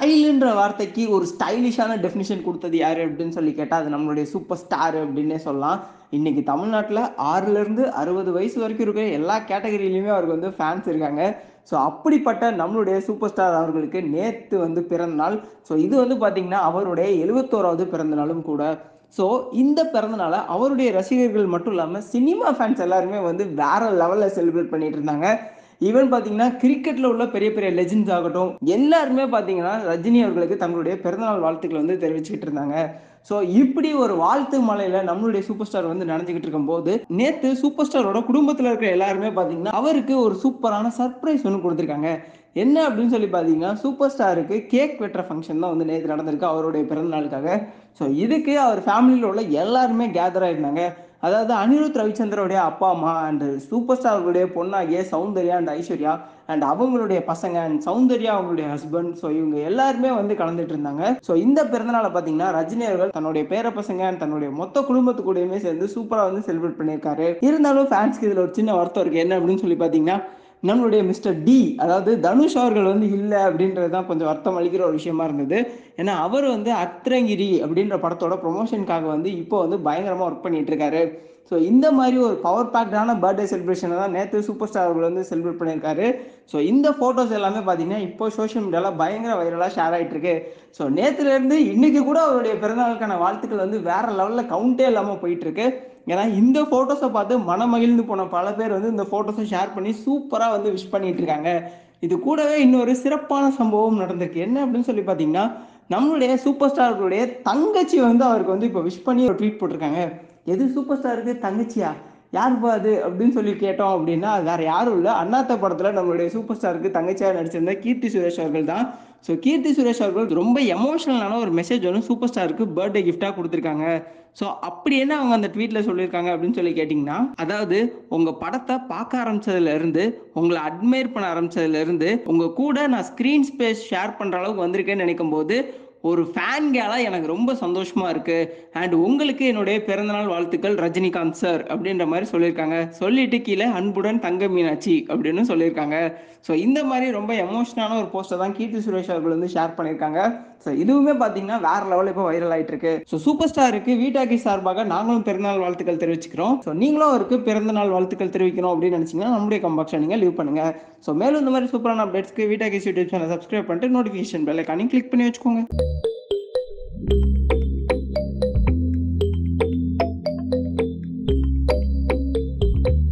ஸ்டைலுன்ற வார்த்தைக்கு ஒரு ஸ்டைலிஷான டெஃபினிஷன் கொடுத்தது யார் அப்படின்னு சொல்லி கேட்டால் அது நம்மளுடைய சூப்பர் ஸ்டார் அப்படின்னே சொல்லலாம் இன்னைக்கு தமிழ்நாட்டில் ஆறுலேருந்து அறுபது வயசு வரைக்கும் இருக்கிற எல்லா கேட்டகரியிலையுமே அவருக்கு வந்து ஃபேன்ஸ் இருக்காங்க ஸோ அப்படிப்பட்ட நம்மளுடைய சூப்பர் ஸ்டார் அவர்களுக்கு நேற்று வந்து பிறந்த நாள் ஸோ இது வந்து பார்த்திங்கன்னா அவருடைய எழுபத்தோராவது பிறந்த நாளும் கூட ஸோ இந்த பிறந்தநாளை அவருடைய ரசிகர்கள் மட்டும் இல்லாமல் சினிமா ஃபேன்ஸ் எல்லாருமே வந்து வேற லெவலில் செலிப்ரேட் பண்ணிட்டு இருந்தாங்க ஈவன் பார்த்தீங்கன்னா கிரிக்கெட்டில் உள்ள பெரிய பெரிய லெஜெண்ட்ஸ் ஆகட்டும் எல்லாருமே பார்த்தீங்கன்னா ரஜினி அவர்களுக்கு தங்களுடைய பிறந்தநாள் வாழ்த்துக்களை வந்து தெரிவிச்சுக்கிட்டு இருந்தாங்க ஸோ இப்படி ஒரு வாழ்த்து மலையில நம்மளுடைய சூப்பர் ஸ்டார் வந்து நடந்துகிட்டு இருக்கும்போது நேற்று சூப்பர் ஸ்டாரோட குடும்பத்தில் இருக்கிற எல்லாருமே பார்த்தீங்கன்னா அவருக்கு ஒரு சூப்பரான சர்ப்ரைஸ் ஒன்று கொடுத்துருக்காங்க என்ன அப்படின்னு சொல்லி பார்த்தீங்கன்னா சூப்பர் ஸ்டாருக்கு கேக் வெட்டுற ஃபங்க்ஷன் தான் வந்து நேற்று நடந்திருக்கு அவருடைய பிறந்த நாளுக்காக ஸோ இதுக்கு அவர் ஃபேமிலியில் உள்ள எல்லாருமே கேதர் ஆயிருந்தாங்க அதாவது அனிருத் ரவிச்சந்திரோடைய அப்பா அம்மா அண்ட் சூப்பர் ஸ்டார்களுடைய பொண்ணாகிய சௌந்தர்யா அண்ட் ஐஸ்வர்யா அண்ட் அவங்களுடைய பசங்க அண்ட் சௌந்தர்யா அவங்களுடைய ஹஸ்பண்ட் ஸோ இவங்க எல்லாருமே வந்து கலந்துட்டு இருந்தாங்க ஸோ இந்த பிறந்தநாளை பார்த்தீங்கன்னா ரஜினி அவர்கள் தன்னுடைய பேர பசங்க and தன்னுடைய மொத்த குடும்பத்து கூடயுமே சேர்ந்து சூப்பராக வந்து செலிப்ரேட் பண்ணியிருக்காரு இருந்தாலும் ஃபேன்ஸ்க்கு இதில் ஒரு சின்ன வருத்தம் இருக்கு என்ன அப்படின்னு சொல்லி பார்த்தீங்கன்னா நம்மளுடைய மிஸ்டர் டி அதாவது தனுஷ் அவர்கள் வந்து இல்லை அப்படின்றது தான் கொஞ்சம் வருத்தம் அளிக்கிற ஒரு விஷயமா இருந்தது ஏன்னா அவர் வந்து அத்திரங்கிரி அப்படின்ற படத்தோட ப்ரொமோஷனுக்காக வந்து இப்போ வந்து பயங்கரமாக ஒர்க் பண்ணிட்டு இருக்காரு ஸோ இந்த மாதிரி ஒரு பவர் பேக்டான பர்த்டே செலிப்ரேஷனை தான் நேற்று சூப்பர் ஸ்டார் அவர்கள் வந்து செலிப்ரேட் பண்ணியிருக்காரு ஸோ இந்த ஃபோட்டோஸ் எல்லாமே பார்த்தீங்கன்னா இப்போ சோஷியல் மீடியாவில் பயங்கர வைரலாக ஷேர் ஆகிட்டு இருக்கு ஸோ நேற்றுலேருந்து இன்னைக்கு கூட அவருடைய பிறந்தநாளுக்கான வாழ்த்துக்கள் வந்து வேற லெவலில் கவுண்டே இல்லாமல் போயிட்டு இருக்கு ஏன்னா இந்த ஃபோட்டோஸை பார்த்து மனமகிழ்ந்து போன பல பேர் வந்து இந்த ஃபோட்டோஸை ஷேர் பண்ணி சூப்பராக வந்து விஷ் பண்ணிட்டு இருக்காங்க இது கூடவே இன்னொரு சிறப்பான சம்பவம் நடந்திருக்கு என்ன அப்படின்னு சொல்லி பார்த்தீங்கன்னா நம்மளுடைய சூப்பர் ஸ்டார்களுடைய தங்கச்சி வந்து அவருக்கு வந்து இப்போ விஷ் பண்ணி ஒரு ட்வீட் போட்டிருக்காங்க எது சூப்பர் ஸ்டாருக்கு தங்கச்சியா யாருப்பா அது அப்படின்னு சொல்லி கேட்டோம் அப்படின்னா அது வேற யாரும் இல்லை அண்ணாத்த படத்துல நம்மளுடைய சூப்பர் ஸ்டாருக்கு தங்கச்சியா நடிச்சிருந்த கீர்த்தி சுரேஷ் அவர்கள் தான் ஸோ கீர்த்தி சுரேஷ் அவர்கள் ரொம்ப எமோஷனலான ஒரு மெசேஜ் ஒன்று சூப்பர் ஸ்டாருக்கு பர்த்டே கிஃப்டாக கொடுத்துருக்காங்க ஸோ அப்படி என்ன அவங்க அந்த ட்வீட்ல சொல்லியிருக்காங்க அப்படின்னு சொல்லி கேட்டிங்கன்னா அதாவது உங்க படத்தை பார்க்க ஆரம்பிச்சதுல இருந்து உங்களை அட்மையர் பண்ண ஆரம்பிச்சதுல இருந்து உங்க கூட நான் ஸ்க்ரீன் ஸ்பேஸ் ஷேர் பண்ற அளவுக்கு வந்திருக்கேன்னு நினைக்கும் போது ஒரு ஃபேன் கேலா எனக்கு ரொம்ப சந்தோஷமா இருக்கு அண்ட் உங்களுக்கு என்னுடைய பிறந்தநாள் வாழ்த்துக்கள் ரஜினிகாந்த் சார் அப்படின்ற மாதிரி சொல்லியிருக்காங்க சொல்லிட்டு கீழே அன்புடன் தங்க மீனாட்சி அப்படின்னு சொல்லியிருக்காங்க ஸோ இந்த மாதிரி ரொம்ப எமோஷனான ஒரு போஸ்டர் தான் கீர்த்தி சுரேஷ் அவர்கள் வந்து ஷேர் பண்ணியிருக்காங்க ஸோ இதுவுமே பார்த்தீங்கன்னா வேற லெவலில் இப்போ வைரல் ஆயிட்டு இருக்கு ஸோ சூப்பர் ஸ்டாருக்கு வீட்டாக்கி சார்பாக நாங்களும் பிறந்தநாள் வாழ்த்துக்கள் தெரிவிச்சுக்கிறோம் ஸோ நீங்களும் அவருக்கு பிறந்தநாள் வாழ்த்துக்கள் தெரிவிக்கணும் அப்படின்னு நினைச்சீங்கன்னா நம்முடைய கம்பாக்ஷன் நீங்கள் லீவ் பண்ணுங்க ஸோ மேலும் இந்த மாதிரி சூப்பரான அப்டேட்ஸ்க்கு வீட்டாக்கி யூடியூப் சேனல் சப்ஸ்கிரைப் பண்ணிட்டு நோட்டிஃபிகேஷன் பெல் ஐக்கானையும் கிளிக் பண்ணி வச்சுக்கோங்க